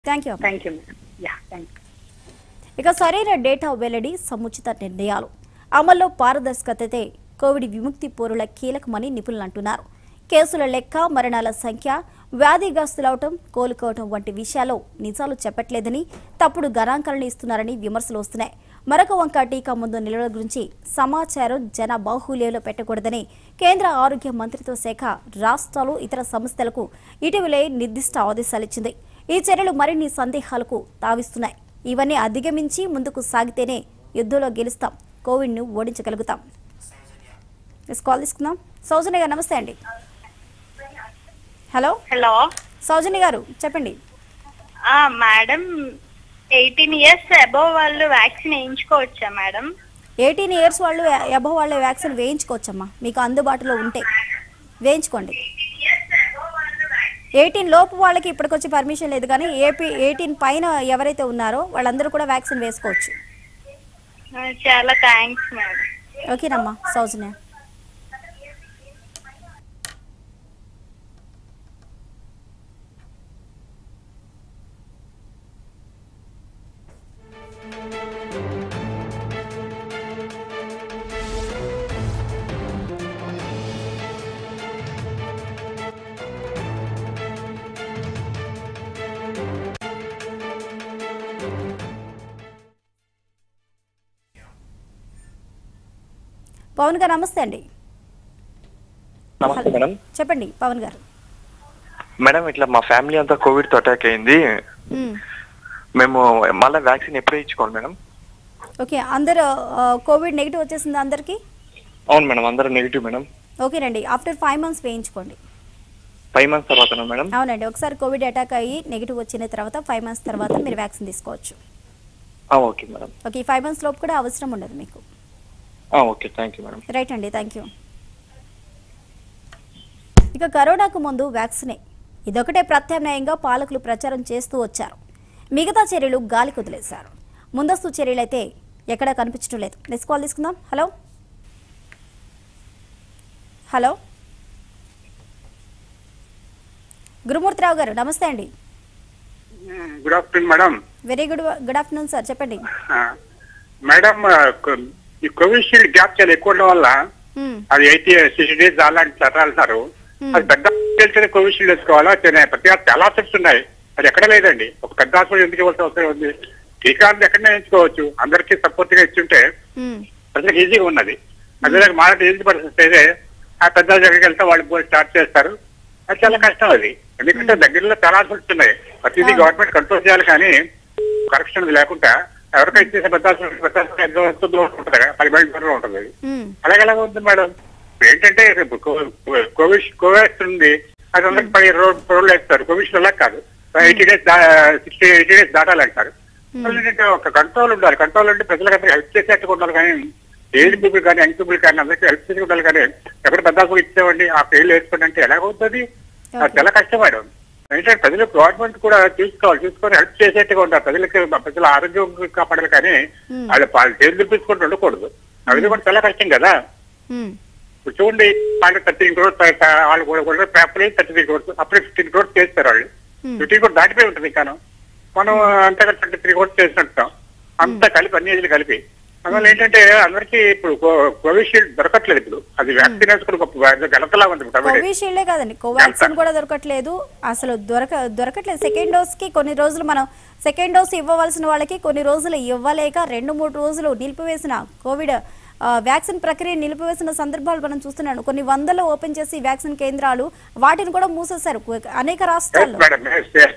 Thank you thank you madam yeah thank you ఇక సరైన data వెల్లడి సముచిత నిర్ణయాలు అమల్లో పారదర్శకతే కోవిడ్ విముక్తి పోరుల కీలకమని నిపుణులు అంటున్నారు కేసుల లెక్క మరణాల సంఖ్య వ్యాధిగ్రస్తులవటం కోలుకోవటం వంటి విషయాల్లో నిజాలు చెప్పట్లేదని తప్పుడు గణాంకాలను ఇస్తున్నారని విమర్శలు వస్తున్నాయి మరొక వంక టీకా ముందు నిల్వల గురించి సమాచారం జన బాహుల్యంలో పెట్టకూడదని కేంద్ర ఆరోగ్య మంత్రిత్వ శాఖ రాష్ట్రాలు ఇతర సంస్థలకు ఇటీవలే నిర్దిష్ట ఆదేశాలిచ్చింది ఈ చర్యలు మరిన్ని సందేహాలకు తావిస్తున్నాయి ఇవన్నీ అధిగమించి ముందుకు సాగితేనే యుద్ధంలో గెలుస్తాం కోవిడ్ను ఓడించగలుగుతాం ఎస్ కాల్ తీసుకుందాం సౌజన్య గారు నమస్తే అండి హలో హలో సౌజన్య గారు చెప్పండి ఆ మేడం ఎయిటీన్ ఇయర్స్ అబోవ్ వాళ్ళు వ్యాక్సిన్ వేయించుకోవచ్చా మేడం ఎయిటీన్ ఇయర్స్ వాళ్ళు అబవ్ వాళ్ళే వ్యాక్సిన్ వేయించుకోవచ్చమ్మా మీకు అందుబాటులో ఉంటే వేయించుకోండి ఎయిటీన్ లోపు వాళ్ళకి ఇప్పటికొచ్చి పర్మిషన్ లేదు కానీ ఏపీ ఎయిటీన్ పైన ఎవరైతే ఉన్నారో వాళ్ళందరూ కూడా వ్యాక్సిన్ వేసుకోవచ్చు ఆ, చాలా థ్యాంక్స్ మేడం ఓకేనమ్మా సౌజన్య పవన్ గారు నమస్తే అండి నమస్తే మేడం చెప్పండి పవన్ గారు మేడం ఇట్లా మా ఫ్యామిలీ అంతా కోవిడ్ తో అటాక్ అయింది మ్మ్. మేము మళ్ళీ వ్యాక్సిన్ ఎప్పుడు ఇచ్చుకోవాలి మేడం ఓకే అందరు ఆ, కోవిడ్ నెగిటివ్ వచ్చేసింది అందరికీ అవును మేడం అందరూ నెగిటివ్ మేడం ఓకేనండి ఆఫ్టర్ ఫైవ్ మంత్స్ వేయించుకోండి ఫైవ్ మంత్స్ తర్వాత మేడం అవునండి ఒకసారి కోవిడ్ అటాక్ అయ్యి నెగిటివ్ వచ్చిన తర్వాత ఫైవ్ మంత్స్ తర్వాత మీరు వ్యాక్సిన్ తీసుకోవచ్చు ఆ, ఓకే మేడం ఓకే ఈ ఫైవ్ మంత్స్ లోపు కూడా అవసరం ఉండదు మీకు ఆ, okay thank you madam right అండి థ్యాంక్ యూ ఇక కరోనాకు ముందు వ్యాక్సినే ఇదొకటే ప్రత్యామ్నాయంగా పాలకులు ప్రచారం చేస్తూ వచ్చారు మిగతా చర్యలు గాలి కుదిలేశారు ముందస్తు చర్యలైతే ఎక్కడా కనిపించడం లేదు నెక్స్ట్ కాల్ తీసుకుందాం హలో హలో గురుమూర్తిరావు గారు నమస్తే అండి good afternoon madam very good good afternoon sir చెప్పండి ఆ, మేడం ఆ, కొ- ఈ కోవిషీల్డ్ గ్యాప్ చాలా ఎక్కువ ఉండడం వల్ల మ్మ్. అది ఎయిటీ సిక్స్టీ డేస్ అలాంటి చట్టాలు అంటున్నారు Hmm. అది పెద్ద తెలిసిన కోవిషీల్డ్ వేసుకోవాలా చిన్న- ప్రతి చాలా ఆప్షన్స్ ఉన్నాయి అది ఎక్కడ లేదండి ఒక పెద్ద హాస్పిటల్ ఎందుకు ఇవ్వాల్సిన అవసరం ఉంది టీకాలు ఎక్కడనే ఎంచుకోవచ్చు అందరికీ సపోర్ట్ గా ఇచ్చుంటే మ్మ్. ప్రజలకు ఈజీగా ఉన్నది అదే మాట ఈజీ పరిస్థితి అయితే ఆ పెద్ద దగ్గరికి వెళ్తే వాళ్ళు పోయి స్టార్ట్ చేస్తారు అది చాలా కష్టం అది ఎందుకంటే దగ్గరలో చాలా హాస్పిటల్స్ ఉన్నాయి ప్రతిదీ గవర్నమెంట్ కంట్రోల్ చేయాలి కానీ కరప్షన్ లేకుండా ఎవరికైనా ఇచ్చేసే పెద్ద హాస్పిటల్ పెద్ద హాస్పిటల్ ఎంతో ఎంతో దూరం ఉంటుంది కదా పది మైల్ దూరంలో ఉంటుంది అది మ్మ్. అలాగే అలాగే ఉంది మేడం ఇప్పుడు ఏంటంటే రేపు కో- కోవిడ్ కోవాక్సిన్ ఉంది అది అందరికి పది రో- రోజులు వేస్తారు కోవిషీల్డ్ అలా కాదు eighty days sixty eighty days దాటాలంటారు అసలు ఏంటంటే ఒక కంట్రోల్ ఉండాలి కంట్రోల్ అంటే ప్రజలకు అందరికి హెల్ప్ చేసేట్టుగా ఉండాలి కానీ ఏజ్ పీపుల్ కానీ యంగ్ పీపుల్ కానీ అందరికీ హెల్ప్ చేసి ఉండాలి కానీ ఎక్కడ పెద్ద హాస్పిటల్ ఇచ్చేవండి ఆ పేర్లు వేసుకోండి అంటే ఎలాగవుతుంది అది చాలా కష్టం మేడం ఏంటంటే ప్రజలు గవర్నమెంట్ కూడా చూసుకోవాలి చూసుకొని హెల్ప్ చేసేట్టుగా ఉండాలి ప్రజలకి ప్రజల ఆరోగ్యం కాపాడాలి కానీ Hmm. వాళ్ళు వాళ్ళు చేతులు చూపించుకుంటూ ఉండకూడదు అవి కూడా చాలా కష్టం కదా మ్మ్. ఇప్పుడు చూడండి వాళ్ళు థర్టీన్ క్రోర్స్ వాళ్ళు కూడా కూడా పేపర్ థర్టీ త్రీ క్రోర్స్ అప్పుడే ఫిఫ్టీన్ క్రోర్స్ చేస్తారు వాళ్ళు Hmm. ఫిఫ్టీన్ క్రోర్స్ దాటిపోయి ఉంటుంది కాను మనం అంతగా థర్టీ త్రీ క్రోర్స్ చేసినట్టు అంతా కలిపి అన్ని ఏజ్లు కలిపి అందువల్ల ఏంటంటే అందరికీ ఇప్పుడు కో- కోవిషీల్డ్ దొరకట్లేదు ఇప్పుడు అది వ్యాక్సిన్ వేసుకుని గొప్ప గలతలా ఉంది ఇప్పుడు కాబట్టి. కోవిషీల్డే కాదండి కోవాక్సిన్ కూడా దొరకట్లేదు అసలు దొరక దొరకట్లేదు సెకండ్ డోస్ కి కొన్ని రోజులు మనం సెకండ్ డోస్ ఇవ్వవలసిన వాళ్ళకి కొన్ని రోజులు ఇవ్వలేక రెండు మూడు రోజులు నిలిపివేసిన కోవిడ్ ఆ, వ్యాక్సిన్ ప్రక్రియ నిలిపివేసిన సందర్భాలు మనం చూస్తున్నాను కొన్ని వందలు ఓపెన్ చేసి వ్యాక్సిన్ కేంద్రాలు వాటిని కూడా మూసేశారు అనేక Yes, రాష్ట్రాల్లో madam yes, yes.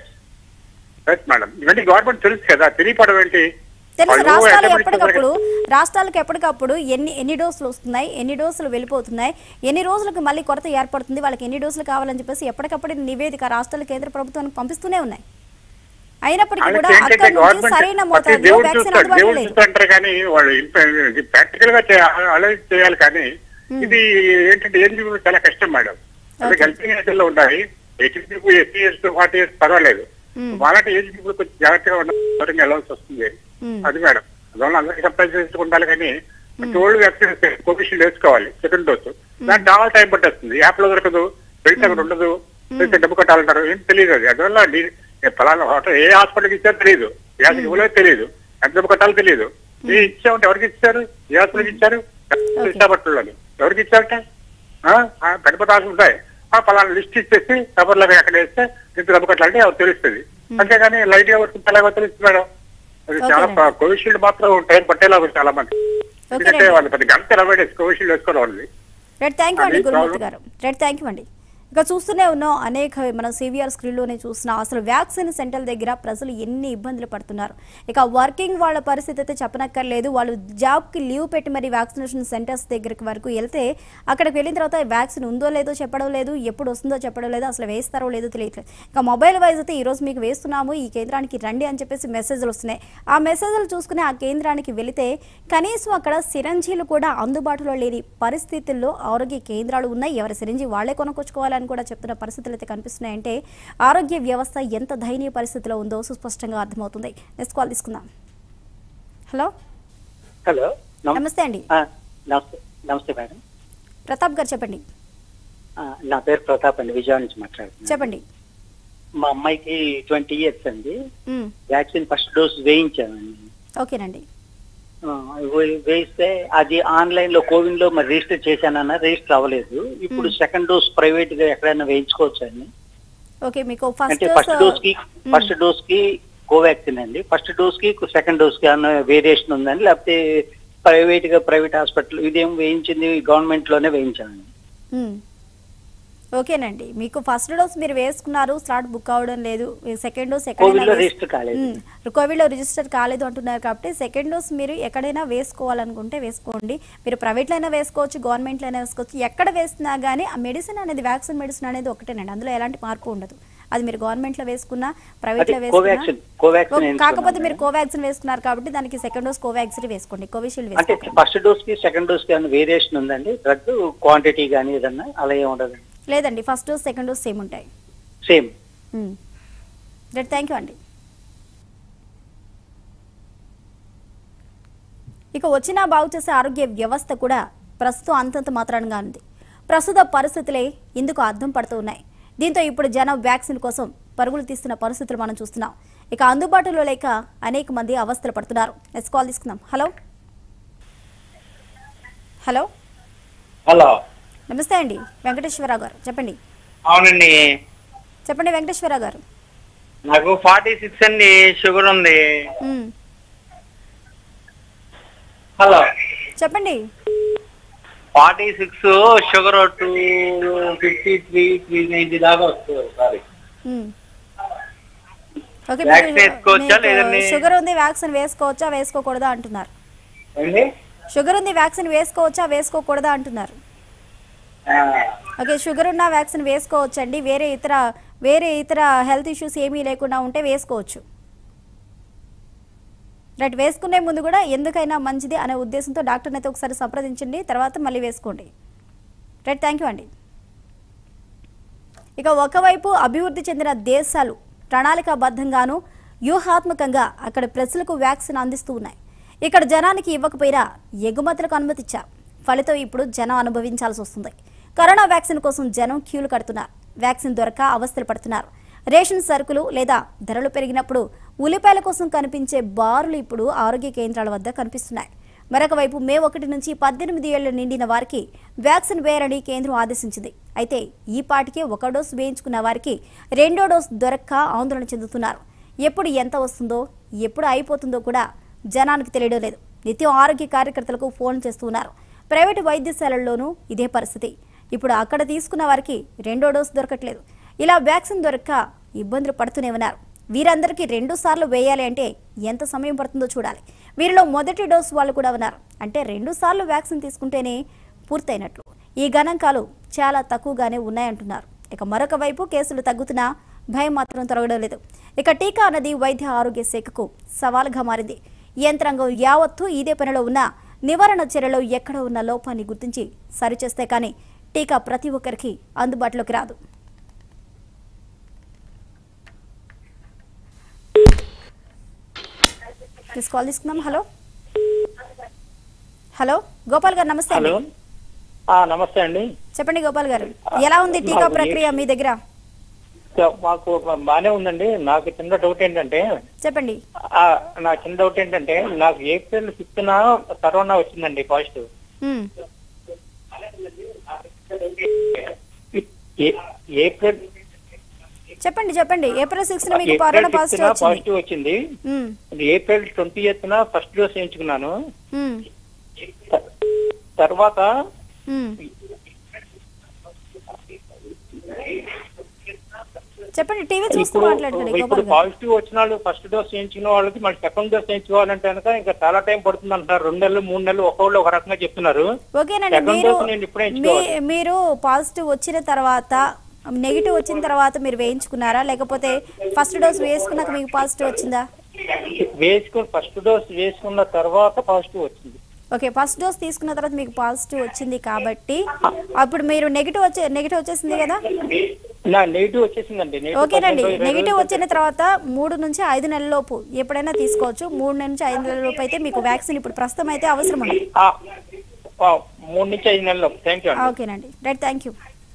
Yes, madam ఇవన్నీ గవర్నమెంట్ తెలుసు కదా తెలియపడం ఏంటి తెలుసు వాళ్ళు రాష్ట్రాలు ఎంతమంది ఎప్పటికప్పుడు రాష్ట్రాలకు ఎప్పటికప్పుడు ఎన్ని ఎన్ని డోసులు వస్తున్నాయి ఎన్ని డోసులు వెళ్ళిపోతున్నాయి ఎన్ని రోజులకు మళ్ళీ కొరత ఏర్పడుతుంది వాళ్ళకి ఎన్ని డోసులు కావాలని చెప్పేసి ఎప్పటికప్పుడు నివేదిక రాష్ట్రాల కేంద్ర ప్రభుత్వానికి పంపిస్తూనే ఉన్నాయి అయినప్పటికీ కూడా వాళ్ళకి ఏంటంటే అక్కడ నుంచి గవర్నమెంట్ సరైన ప్రతి మోతాదులో దేవుడు వ్యాక్సిన్ చూస్తాడు అందుబాటులో దేవుడు లేదు చూస్తాంటారు కానీ వాళ్ళు ప్రాక్టికల్ గా అలా చేయాలి కానీ ఇది ఏంటంటే ఏం కూడా చాలా కష్టం మేడం అదే Okay. హెల్పింగ్ ఏజ్లో ఉండాలి ఎయిటీ పీపుల్ ఎస్సీ ఇయర్స్ ఫార్టీ ఇయర్స్ పర్వాలేదు Hmm. వాళ్ళంటే ఏజ్ పీపుల్ కొంచెం జాగ్రత్తగా ఉండాలి వెళ్ళాల్సి వస్తుంది Hmm. అది మేడం అందువల్ల అందరికీ సప్లై చేస్తూ ఉండాలి కానీ ఓల్డ్ వ్యాక్సిన్ కోవిషీల్డ్ వేసుకోవాలి సెకండ్ డోస్ దానికి చాలా టైం పట్టేస్తుంది యాప్ లో దొరకదు వెళ్తే అక్కడ ఉండదు వెళ్తే డబ్బు కట్టాలంటారు ఏం తెలియదు అది అందువల్ల డి- ఏ ఫలానా హోటల్ ఏ హాస్పిటల్కి ఇచ్చారో తెలియదు ఏ హాస్పిటల్ ఇవ్వలేదు తెలియదు ఎంత డబ్బు కట్టాలో తెలియదు ఏ ఇచ్చామంటే ఎవరికి ఇచ్చారు ఏ హాస్పిటల్కి ఇచ్చారు విశాఖపట్నంలోని ఎవరికి ఇచ్చారట ఆ, ఆ, పెద్ద పెద్ద హాస్పిటల్ ఉంటాయి ఆ ఫలానా లిస్ట్ ఇచ్చేసి పేపర్లో ఎక్కడ వేస్తే ఇంత డబ్బు కట్టాలంటే ఎవరు తెలుస్తుంది అంతేగాని లైట్ గా వర్క్ ఎలాగో తెలుస్తుంది మేడం అది చాలా ఓకేనండి. కోవిషీల్డ్ మాత్రం టైం పట్టేలా ఉంది చాలా మంది ఎందుకంటే ఓకేనండి వాళ్ళు పెద్ద గంట ఇరవై డేస్ కోవిషీల్డ్ వేసుకోవడం ఉంది రెడ్ థ్యాంక్ యూ అండి అది గురుమూర్తి problem. గారు రెడ్ థ్యాంక్ యూ అండి ఇక చూస్తూనే ఉన్నాం అనేక మనం సివిఆర్ స్క్రీన్లోనే చూసిన అసలు వ్యాక్సిన్ సెంటర్ దగ్గర ప్రజలు ఎన్ని ఇబ్బందులు పడుతున్నారు ఇక వర్కింగ్ వాళ్ళ పరిస్థితి అయితే చెప్పనక్కర్లేదు వాళ్ళు జాబ్కి లీవ్ పెట్టి మరి వ్యాక్సినేషన్ సెంటర్స్ దగ్గరికి వరకు వెళ్తే అక్కడికి వెళ్ళిన తర్వాత వ్యాక్సిన్ ఉందో లేదో చెప్పడం లేదు ఎప్పుడు వస్తుందో చెప్పడం లేదు అసలు వేస్తారో లేదో తెలియట్లేదు ఇక మొబైల్ వైజ్ అయితే ఈరోజు మీకు వేస్తున్నాము ఈ కేంద్రానికి రండి అని చెప్పేసి మెసేజ్లు వస్తున్నాయి ఆ మెసేజ్లు చూసుకుని ఆ కేంద్రానికి వెళితే కనీసం అక్కడ సిరంజీలు కూడా అందుబాటులో లేని పరిస్థితుల్లో ఆరోగ్య కేంద్రాలు ఉన్నాయి ఎవరి సిరంజి వాళ్ళే కొనుక్కొచ్చుకోవాలని కూడా చెప్తున్న పరిస్థితులు అయితే కనిపిస్తున్నాయంటే ఆరోగ్య వ్యవస్థ ఎంత దయనీయ పరిస్థితిలో ఉందో సుస్పష్టంగా అర్థమవుతుంది నెక్స్ట్ కాల్ తీసుకుందాం హలో హలో నమ- నమస్తే అండి ఆ, నమస్తే నమస్తే మేడం ప్రతాప్ గారు చెప్పండి ఆ, నా పేరు ప్రతాప్ అండి విజయవాడ నుంచి మాట్లాడుతున్నాను చెప్పండి మా అమ్మాయికి ట్వంటీ ఇయర్స్ అండి ఉమ్, వ్యాక్సిన్ ఫస్ట్ డోస్ వేయించామండి ఓకేనండి ఆ, వే- వేయిస్తే అది ఆన్లైన్ లో కోవిన్ లో మరి రిజిస్టర్ చేశానన్న రిజిస్టర్ అవ్వలేదు ఇప్పుడు సెకండ్ డోస్ ప్రైవేట్ గా ఎక్కడైనా వేయించుకోవచ్చు అండి ఓకే మీకు ఫస్ట్ అంటే ఫస్ట్ డోస్ కి ఫస్ట్ డోస్ కి కోవాక్సిన్ అండి ఫస్ట్ డోస్ కి సెకండ్ డోస్ కి ఏమైనా వేరియేషన్ ఉందండి లేకపోతే ప్రైవేట్ గా ప్రైవేట్ హాస్పిటల్ ఇదేం వేయించింది గవర్నమెంట్ లోనే వేయించామండి మ్మ్. ఓకేనండి మీకు ఫస్ట్ డోస్ మీరు వేసుకున్నారు స్లాట్ బుక్ అవడం లేదు సెకండ్ డోస్ కోవిడ్ లో రిజిస్టర్ కాలేదు కోవిడ్లో రిజిస్టర్ కాలేదు అంటున్నారు కాబట్టి సెకండ్ డోస్ మీరు ఎక్కడైనా వేసుకోవాలనుకుంటే వేసుకోండి మీరు ప్రైవేట్లో అయినా వేసుకోవచ్చు గవర్నమెంట్లో అయినా వేసుకోవచ్చు ఎక్కడ వేసినా కానీ ఆ మెడిసిన్ అనేది వ్యాక్సిన్ మెడిసిన్ అనేది ఒకటేనండి అందులో ఎలాంటి మార్పు ఉండదు అది మీరు గవర్నమెంట్లో వేసుకున్నా ప్రైవేట్లో అదే వేసుకున్నా కోవాక్సిన్ కోవాక్సిన్ ఓ, కాకపోతే వేయించుకున్నాను మీరు కోవాక్సిన్ వేసుకున్నారు కాబట్టి దానికి సెకండ్ డోస్ కోవాక్సిన్ వేసుకోండి కోవిషీల్డ్ అంటే వేసుకోండి ఫస్ట్ డోస్ కి సెకండ్ డోస్ కి ఏమైనా వేరియేషన్ ఉందండి డ్రగ్ క్వాంటిటీ కానీ ఏదన్నా అలా ఏమి ఉండదు లేదండి first dose second dose same ఉంటాయి సేమ్ రైట్ థ్యాంక్ యూ అండి ఇక వచ్చినా బాగు చేసే ఆరోగ్య వ్యవస్థ కూడా ప్రస్తుతం అంతంత మాత్రంగా ఉంది ప్రస్తుత పరిస్థితులే ఇందుకు అర్థం పడుతూ ఉన్నాయి దీంతో ఇప్పుడు జనం వ్యాక్సిన్ కోసం పరుగులు తీస్తున్న పరిస్థితులు మనం చూస్తున్నాం ఇక అందుబాటులో లేక అనేక మంది అవస్థలు పడుతున్నారు నెక్స్ట్ కాల్ తీసుకుందాం హలో హలో హలో నమస్తే అండి వెంకటేశ్వరరావు గారు చెప్పండి అవునండి చెప్పండి వెంకటేశ్వరరావు గారు నాకు ఫార్టీ సిక్స్ అండి షుగర్ ఉంది ఉమ్, హలో చెప్పండి forty six sugar two fifty three three ninety దాకా వస్తుంది ఒకసారి ఉమ్. ఓకే వ్యాక్సిన్ వేసుకోవచ్చా లేదండి? మీకు షుగర్ ఉంది వ్యాక్సిన్ వేసుకోవచ్చా వేసుకోకూడదా అంటున్నారు అండి షుగర్ ఉంది వ్యాక్సిన్ వేసుకోవచ్చా వేసుకోకూడదా అంటున్నారు ఆ, ఓకే షుగర్ ఉన్న వ్యాక్సిన్ వేసుకోవచ్చండి వేరే ఇతర వేరే ఇతర హెల్త్ ఇష్యూస్ ఏమీ లేకుండా ఉంటే వేసుకోవచ్చు రైట్ వేసుకునే ముందు కూడా ఎందుకైనా మంచిది అనే ఉద్దేశంతో డాక్టర్ని అయితే ఒకసారి సంప్రదించండి తర్వాత మళ్ళీ వేసుకోండి రైట్ థ్యాంక్ యూ అండి ఇక ఒకవైపు అభివృద్ధి చెందిన దేశాలు ప్రణాళికాబద్ధంగాను వ్యూహాత్మకంగా అక్కడ ప్రజలకు వ్యాక్సిన్ అందిస్తూ ఉన్నాయి ఇక్కడ జనానికి ఇవ్వకపోయినా ఎగుమతులకు అనుమతిచ్చారు ఫలితం ఇప్పుడు జనం అనుభవించాల్సి వస్తుంది కరోనా వ్యాక్సిన్ కోసం జనం క్యూలు కడుతున్నారు వ్యాక్సిన్ దొరక అవస్థలు పడుతున్నారు రేషన్ సరుకులు లేదా ధరలు పెరిగినప్పుడు ఉల్లిపాయల కోసం కనిపించే బారులు ఇప్పుడు ఆరోగ్య కేంద్రాల వద్ద కనిపిస్తున్నాయి మరొక వైపు మే ఒకటి నుంచి పద్దెనిమిది ఏళ్లు నిండిన వారికి వ్యాక్సిన్ వేయాలని కేంద్రం ఆదేశించింది అయితే ఈ పాటికే ఒక డోస్ వేయించుకున్న వారికి రెండో డోస్ దొరక్క ఆందోళన చెందుతున్నారు ఎప్పుడు ఎంత వస్తుందో ఎప్పుడు అయిపోతుందో కూడా జనానికి తెలియడం లేదు నిత్యం ఆరోగ్య కార్యకర్తలకు ఫోన్ చేస్తున్నారు ప్రైవేటు వైద్యశాలల్లోనూ ఇదే పరిస్థితి ఇప్పుడు అక్కడ తీసుకున్న వారికి రెండో డోస్ దొరకట్లేదు ఇలా వ్యాక్సిన్ దొరక్క ఇబ్బందులు పడుతూనే ఉన్నారు వీరందరికీ రెండు సార్లు వేయాలి అంటే ఎంత సమయం పడుతుందో చూడాలి వీరిలో మొదటి డోస్ వాళ్ళు కూడా ఉన్నారు అంటే రెండు సార్లు వ్యాక్సిన్ తీసుకుంటేనే పూర్తయినట్లు ఈ గణాంకాలు చాలా తక్కువగానే ఉన్నాయంటున్నారు ఇక మరొక వైపు కేసులు తగ్గుతున్నా భయం మాత్రం తొలగడం లేదు ఇక టీకా అన్నది వైద్య ఆరోగ్య శాఖకు సవాలుగా మారింది యంత్రాంగం యావత్తు ఇదే పనిలో ఉన్న నివారణ చర్యలో ఎక్కడ ఉన్న లోపాన్ని గుర్తించి సరిచేస్తే కానీ టీకా ప్రతి ఒక్కరికి అందుబాటులోకి రాదు తీసు కాల్ తీసుకుందాం హలో హలో గోపాల్ గారు నమస్తే అండి హలో ఆ, నమస్తే అండి చెప్పండి గోపాల్ గారు ఎలా ఉంది టీకా ప్రక్రియ మీ దగ్గర మాకు బానే ఉందండి నాకు చిన్న డౌట్ ఏంటంటే చెప్పండి ఆ, నా చిన్న డౌట్ ఏంటంటే నాకు ఏప్రిల్ ఫిఫ్త్ కరోనా వచ్చిందండి పాజిటివ్ ఉమ్, ఏ- ఏప్రిల్ చెప్పండి చెప్పండి ఏప్రిల్ సిక్స్ మీకు కరోనా ఏప్రిల్ పాజిటివ్ వచ్చింది పాజిటివ్ వచ్చింది ఉమ్, April twenty eighth first dose వేయించుకున్నాను ఉమ్, త- తర్వాత ఉమ్. చెప్పండి టీవీ చూస్తూ ఇప్పుడు మాట్లాడండి ఇప్పుడు గోపాల్ గారు పాజిటివ్ వచ్చిన వాళ్ళు ఫస్ట్ డోస్ వేయించుకున్న వాళ్ళకి మళ్ళీ సెకండ్ డోస్ వేయించుకోవాలంటే కనుక ఇంకా చాలా టైం పడుతుంది అంటారు రెండు నెలలు మూడు నెలలు ఒక్కొక్కళ్ళు ఒక రకంగా చెప్తున్నారు ఓకేనండి సెకండ్ మీరు డోస్ నేను ఇప్పుడే మీ వేయించుకోవాలి మీరు పాజిటివ్ వచ్చిన తర్వాత నెగిటివ్ వచ్చిన తర్వాత మీరు వేయించుకున్నారా లేకపోతే ఫస్ట్ డోస్ వేసుకున్నాక మీకు పాజిటివ్ వచ్చిందా వేసుకుని ఫస్ట్ డోస్ వేసుకున్న తర్వాత పాజిటివ్ వచ్చింది ఓకే ఫస్ట్ డోస్ తీసుకున్న తర్వాత మీకు పాజిటివ్ వచ్చింది కాబట్టి అప్పుడు మీరు నెగిటివ్ వచ్చే నెగిటివ్ వచ్చేసింది కదా నా నెగిటివ్ వచ్చేసిందండి నెగిటివ్ ఓకేనండి పదిహేను, ఇరవై నెగిటివ్ రోజులు వచ్చిన తర్వాత మూడు నుంచి ఐదు నెలల లోపు ఎప్పుడైనా తీసుకోవచ్చు మూడు నుంచి ఐదు నెలల లోపు అయితే మీకు వ్యాక్సిన్ ఇప్పుడు ప్రస్తుతం అయితే అవసరం ఉంది ఆ, ఆ, మూడు నుంచి ఐదు నెలలు థ్యాంక్ యూ అండి ఓకేనండి రైట్ థ్యాంక్ యూ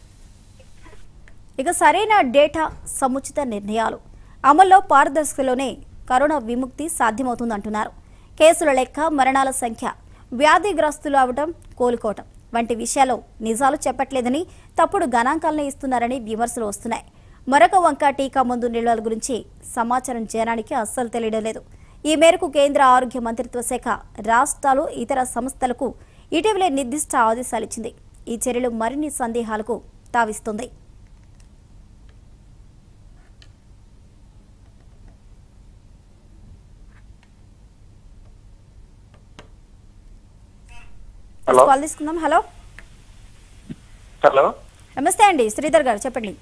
ఇక సరైన డేటా సముచిత నిర్ణయాలు అమల్లో పారదర్శకలోనే కరోనా విముక్తి సాధ్యమవుతుందంటున్నారు కేసుల లెక్క మరణాల సంఖ్య వ్యాధిగ్రస్తులు అవటం కోలుకోవటం వంటి విషయాల్లో నిజాలు చెప్పట్లేదని తప్పుడు గణాంకాలను ఇస్తున్నారని విమర్శలు వస్తున్నాయి మరొక వంక టీకా మందు నిల్వల గురించి సమాచారం జనానికి అస్సలు తెలియడం లేదు ఈ మేరకు కేంద్ర ఆరోగ్య మంత్రిత్వ శాఖ రాష్ట్రాలు ఇతర సంస్థలకు ఇటీవలే నిర్దిష్ట ఆదేశాలు ఇచ్చింది ఈ చర్యలు మరిన్ని సందేహాలకు తావిస్తుంది హలో కాల్ తీసుకుందాం హలో హలో నమస్తే అండి శ్రీధర్ గారు చెప్పండి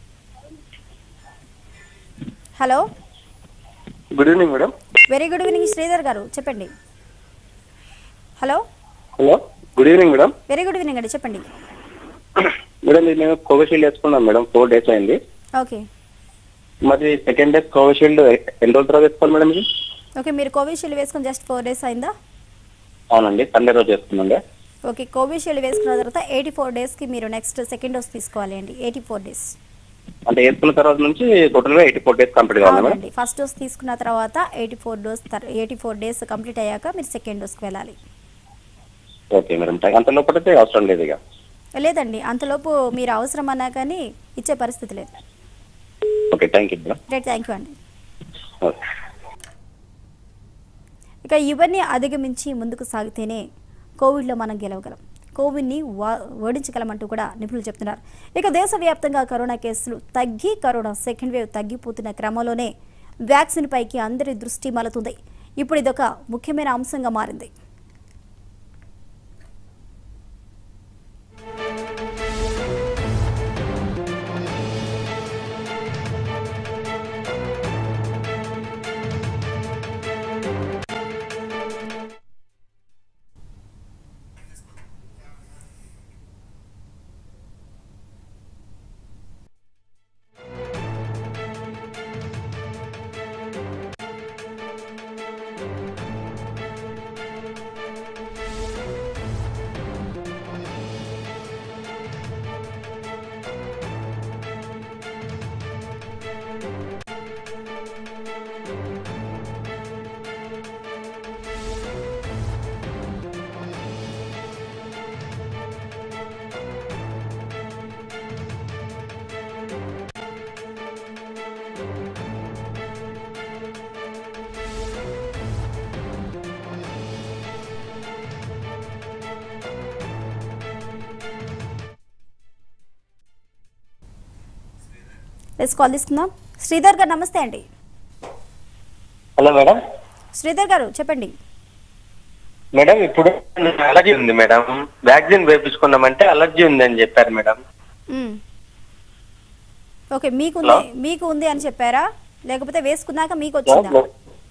hello good evening madam very good evening Sridhar గారు చెప్పండి hello hello good evening madam very good evening అండి చెప్పండి మేడం ఇది మేము కోవిషీల్డ్ వేసుకున్నాం మేడం ఫోర్ డేస్ అయింది ఓకే మరి సెకండ్ డేస్ కోవిషీల్డ్ ఎన్ని రోజుల తర్వాత వేసుకోవాలి మేడం ఇది ఓకే మీరు కోవిషీల్డ్ వేసుకుని జస్ట్ ఫోర్ డేస్ అయిందా అవునండి సండే రోజు వేసుకున్నాండి ఓకే కోవిషీల్డ్ వేసుకున్న తర్వాత ఎయిటీ ఫోర్ డేస్కి మీరు నెక్స్ట్ సెకండ్ డోస్ తీసుకోవాలి అండి ఎయిటీ ఫోర్ డేస్ అంటే వేసుకున్న తర్వాత నుంచి టోటల్ గా ఎయిటీ ఫోర్ డేస్ కంప్లీట్ కావాలి మేడం అవునండి ఫస్ట్ డోస్ తీసుకున్న తర్వాత eighty four dose eighty four days complete అయ్యాక మీరు సెకండ్ డోస్కి వెళ్ళాలి ఓకే మేడం అంత లోపలైతే అవసరం లేదు ఇక లేదండి అంతలోపు మీరు అవసరం అన్నా కానీ ఇచ్చే పరిస్థితి లేదు okay thank you madam right thank you అండి ఓకే ఇక ఇవన్నీ అధిగమించి ముందుకు సాగితేనే కోవిడ్లో మనం గెలవగలం కోవిడ్ని వా ఓడించగలమంటూ కూడా నిపుణులు చెప్తున్నారు ఇక దేశవ్యాప్తంగా కరోనా కేసులు తగ్గి కరోనా సెకండ్ వేవ్ తగ్గిపోతున్న క్రమంలోనే వ్యాక్సిన్ పైకి అందరి దృష్టి మలుతుంది ఇప్పుడు ఇదొక ముఖ్యమైన అంశంగా మారింది లెట్స్ కాల్ తీసుకుందాం శ్రీధర్ గారు నమస్తే అండి హలో మేడం శ్రీధర్ గారు చెప్పండి మేడం ఇప్పుడు అలర్జీ ఉంది మేడం వ్యాక్సిన్ వేపించుకున్నామంటే అలర్జీ ఉందని చెప్పారు మేడం మ్మ్. ఓకే మీకు ఉంది మీకు ఉంది అని చెప్పారా లేకపోతే వేసుకున్నాక మీకు వచ్చిందా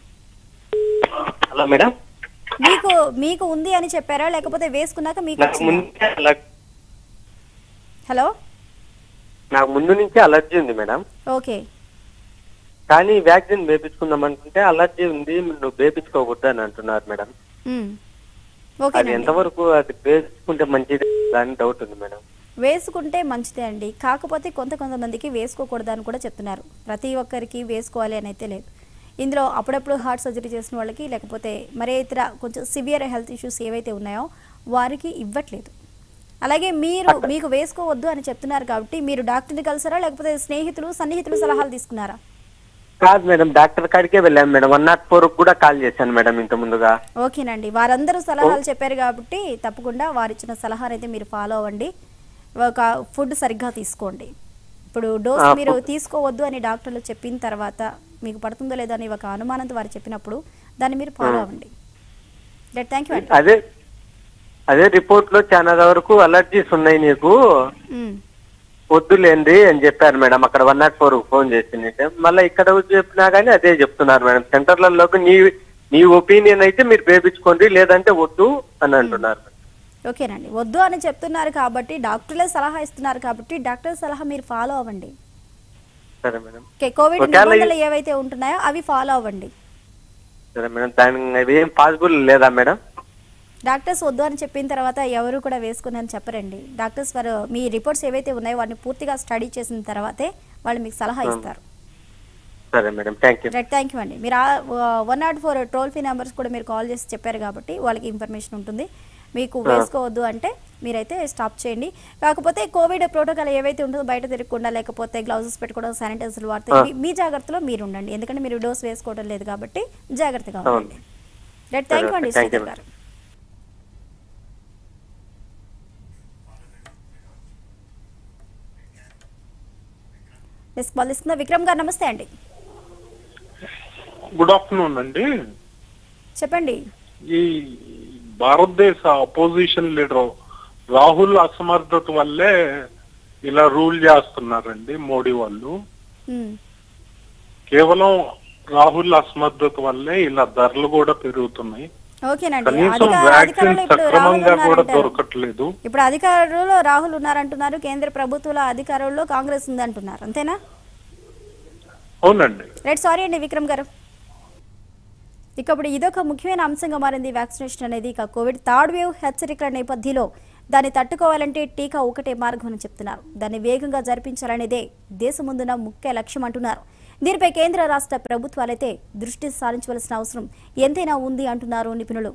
హలో మేడం మీకు మీకు ఉంది అని చెప్పారా లేకపోతే వేసుకున్నాక మీకు నాకు వచ్చిందా ముందే అలర్- హలో నాకు ముందు నుంచే అలర్జీ ఉంది మేడం ఓకే కానీ వ్యాక్సిన్ వేపించుకుందాం అనుకుంటే అలర్జీ ఉంది నువ్వు వేపించుకోకూడదు అని అంటున్నారు మేడం మ్మ్. అది ఓకేనండి ఎంతవరకు అది వేసుకుంటే మంచిది అని డౌట్ ఉంది మేడం వేసుకుంటే మంచిదే అండి కాకపోతే కొంత కొంతమందికి వేసుకోకూడదు అని కూడా చెప్తున్నారు ప్రతి ఒక్కరికి వేసుకోవాలి అని అయితే లేదు ఇందులో అప్పుడప్పుడు హార్ట్ సర్జరీ చేసిన వాళ్ళకి లేకపోతే మరే ఇతర కొంచెం సివియర్ హెల్త్ ఇష్యూస్ ఏవైతే ఉన్నాయో వారికి ఇవ్వట్లేదు అలాగే మీరు మీకు వేసుకోవద్దు అని చెప్తున్నారు కాబట్టి మీరు డాక్టర్ని కలిసారా లేకపోతే స్నేహితులు సన్నిహితులు సలహాలు తీసుకున్నారా కాదు మేడం డాక్టర్ కాడికే వెళ్ళాను మేడం వన్ నాట్ ఫోర్ కూడా కాల్ చేశాను మేడం ఇంత ముందుగా ఓకేనండి వారందరూ సలహాలు చెప్పారు కాబట్టి తప్పకుండా వారిచ్చిన సలహాను అయితే మీరు ఫాలో అవ్వండి ఒక ఫుడ్ సరిగ్గా తీసుకోండి ఇప్పుడు డోస్ ఆ, మీరు ఫుడ్. తీసుకోవద్దు అని డాక్టర్లు చెప్పిన తర్వాత మీకు పడుతుందో లేదో అని ఒక అనుమానంతో వారు చెప్పినప్పుడు దాన్ని మీరు ఫాలో అవ్వండి రైట్ థ్యాంక్ యూ అండి అదే అదే రిపోర్ట్ లో చాలా వరకు అలర్జీస్ ఉన్నాయి నీకు మ్, వద్దులేండి అని చెప్పారు మేడం అక్కడ వన్ నాట్ ఫోర్ ఫోన్ చేసింది మళ్ళీ ఇక్కడ వచ్చి చెప్పినా గానీ అదే చెప్తున్నారు మేడం సెంటర్లలోకి నీ నీ ఒపీనియన్ అయితే మీరు వేపించుకోండి లేదంటే వద్దు అని అంటున్నారు ఓకేనండి వద్దు అని చెప్తున్నారు కాబట్టి డాక్టర్లే సలహా ఇస్తున్నారు కాబట్టి డాక్టర్ సలహా మీరు ఫాలో అవ్వండి సరే మేడం ఓకే కోవిడ్ ఒకవేళ నిబంధనలు ఏవైతే ఉంటున్నాయో అవి ఫాలో అవ్వండి సరే మేడం దానికి ఏం పాసిబుల్ లేదా మేడం డాక్టర్స్ వద్దు అని చెప్పిన తర్వాత ఎవరు కూడా వేసుకుని అని చెప్పరండి డాక్టర్స్ వారు మీ రిపోర్ట్స్ ఏవైతే ఉన్నాయో వాటిని పూర్తిగా స్టడీ చేసిన తర్వాతే వాళ్ళు మీకు సలహా ఇస్తారు సరే madam thank you right thank you అండి మీరు one naught four toll free numbers కూడా మీరు కాల్ చేసి చెప్పారు కాబట్టి వాళ్ళకి ఇన్ఫర్మేషన్ ఉంటుంది మీకు వేసుకోవద్దు అంటే మీరైతే స్టాప్ చేయండి కాకపోతే కోవిడ్ ప్రోటోకాల్ ఏవైతే ఉంటుందో బయట తిరగకుండా లేకపోతే గ్లౌజెస్ పెట్టుకోవడం శానిటైజర్లు వాడితే మీ- మీ జాగ్రత్తలో మీరు ఉండండి ఎందుకంటే మీరు డోస్ వేసుకోవడం లేదు కాబట్టి జాగ్రత్తగా ఉండండి రైట్ థ్యాంక్ యూ అండి Thank you, శ్రీధర్ గారు నెక్స్ట్ కాల్ తీసుకుందా విక్రమ్ గారు నమస్తే అండి గుడ్ ఆఫ్టర్నూన్ అండి చెప్పండి ఈ భారతదేశ అపోజిషన్ లీడర్ రాహుల్ అసమర్థత వల్లే ఇలా రూల్ చేస్తున్నారండి మోడీ వాళ్ళు మ్మ్. కేవలం రాహుల్ అసమర్థత వల్లే ఇలా ధరలు కూడా పెరుగుతున్నాయి ఓకేనండి కనీసం అధిక- వ్యాక్సిన్ అధికారంలో ఇప్పుడు రాహుల్ సక్రమంగా కూడా ఉన్నారంటారు. దొరకట్లేదు ఇప్పుడు అధికారులు రాహుల్ ఉన్నారంటున్నారు కేంద్ర ప్రభుత్వాల అధికారుల్లో కాంగ్రెస్ ఉంది అంటున్నారు అంతేనా అవునండి రైట్ సారీ అండి విక్రమ్ గారు ఇక ఇప్పుడు ఇదొక ముఖ్యమైన అంశంగా మారింది వ్యాక్సినేషన్ అనేది ఇక కోవిడ్ థర్డ్ వేవ్ హెచ్చరికల నేపథ్యంలో దాన్ని తట్టుకోవాలంటే టీకా ఒకటే మార్గం అని చెప్తున్నారు దాన్ని వేగంగా జరిపించాలనేదే దేశం ముందున్న ముఖ్య లక్ష్యం అంటున్నారు దీనిపై కేంద్ర రాష్ట్ర ప్రభుత్వాలైతే దృష్టి సారించవలసిన అవసరం ఎంతైనా ఉంది అంటున్నారు నిపుణులు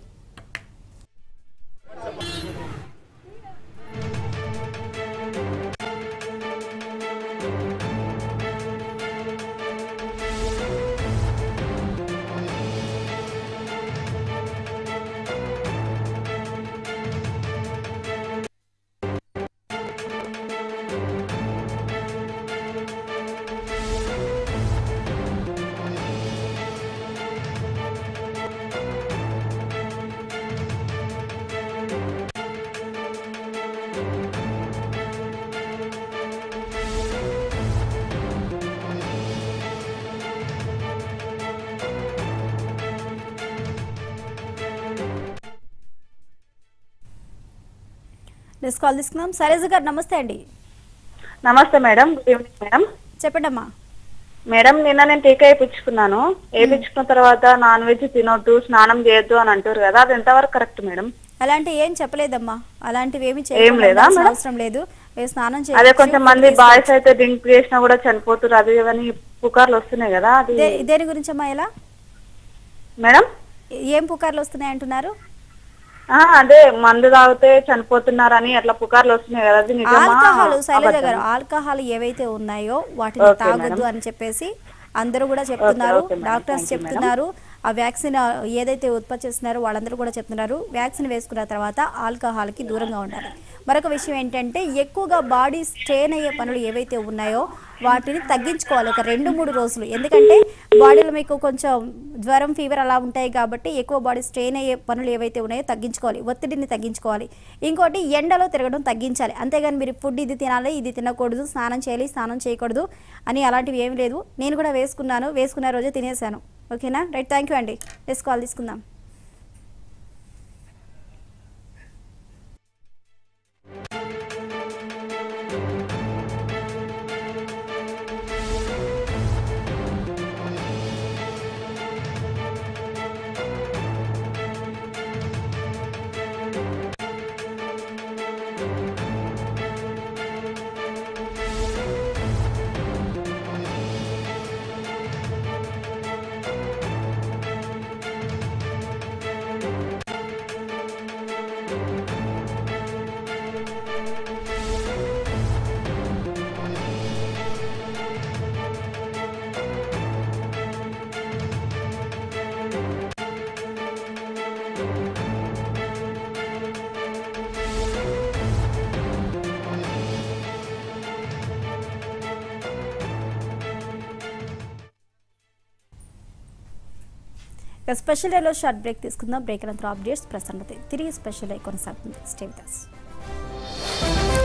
నెక్స్ట్ కాల్ తీసుకుందాం శైలజ గారు నమస్తే అండి నమస్తే మేడం గుడ్ ఈవినింగ్ మేడం చెప్పండి అమ్మా మేడం నిన్న నేను టీకా వేయించుకున్నాను వేయించుకున్న తర్వాత నాన్ వెజ్ తినొద్దు స్నానం చేయొద్దు అని అంటారు కదా అది ఎంతవరకు కరెక్ట్ మేడం అలాంటి ఏం చెప్పలేదమ్మా అలాంటివి ఏమి ఏం లేదా మేడం? అవసరం లేదు ఏ స్నానం అదే చేయొచ్చు, కొంచెం food మంది తీసుకోవచ్చు. బాయ్స్ అయితే డ్రింక్ చేసినా కూడా చనిపోతారు అది ఇవన్నీ పుకార్లు వస్తున్నాయి కదా అది దే- దేని గురించి అమ్మా ఎలా మేడం ఏం పుకార్లు వస్తున్నాయి అంటున్నారు ఆ, అదే మందు తాగితే చనిపోతున్నారని అట్లా పుకార్లు వస్తున్నాయి కదా అది నిజమా ఆల్కహాల్ శైలజ అబద్ధమా? గారు ఆల్కహాల్ ఏవైతే ఉన్నాయో వాటిని ఓకే తాగొద్దు మేడం. అని చెప్పేసి అందరూ కూడా చెప్తున్నారు okay madam. Doctors thank you madam. చెప్తున్నారు ఆ వ్యాక్సిన్ ఏదైతే ఉత్పత్తి చేస్తున్నారో వాళ్ళందరూ కూడా చెప్తున్నారు వ్యాక్సిన్ వేసుకున్న తర్వాత ఆల్కహాల్ కి దూరంగా ఉండాలి మరొక విషయం ఏంటంటే ఎక్కువగా బాడీ స్ట్రెయిన్ అయ్యే పనులు ఏవైతే ఉన్నాయో వాటిని తగ్గించుకోవాలి ఒక రెండు మూడు రోజులు ఎందుకంటే బాడీలో మీకు కొంచెం జ్వరం ఫీవర్ అలా ఉంటాయి కాబట్టి ఎక్కువ బాడీ స్ట్రెయిన్ అయ్యే పనులు ఏవైతే ఉన్నాయో తగ్గించుకోవాలి ఒత్తిడిని తగ్గించుకోవాలి ఇంకోటి ఎండలో తిరగడం తగ్గించాలి అంతేగాని మీరు ఫుడ్ ఇది తినాలి ఇది తినకూడదు స్నానం చేయాలి స్నానం చేయకూడదు అని అలాంటివి ఏమీ లేదు నేను కూడా వేసుకున్నాను వేసుకున్న రోజే తినేసాను ఓకేనా రైట్ థ్యాంక్ యూ అండి నెక్స్ట్ కాల్ తీసుకుందాం ఇక స్పెషల్ డేలో షార్ట్ బ్రేక్ తీసుకుందాం బ్రేక్ అనంతరం అప్డేట్స్ ప్రసన్నత తిరిగి స్పెషల్ డే కొనసాగుతుంది స్టే విత్ us.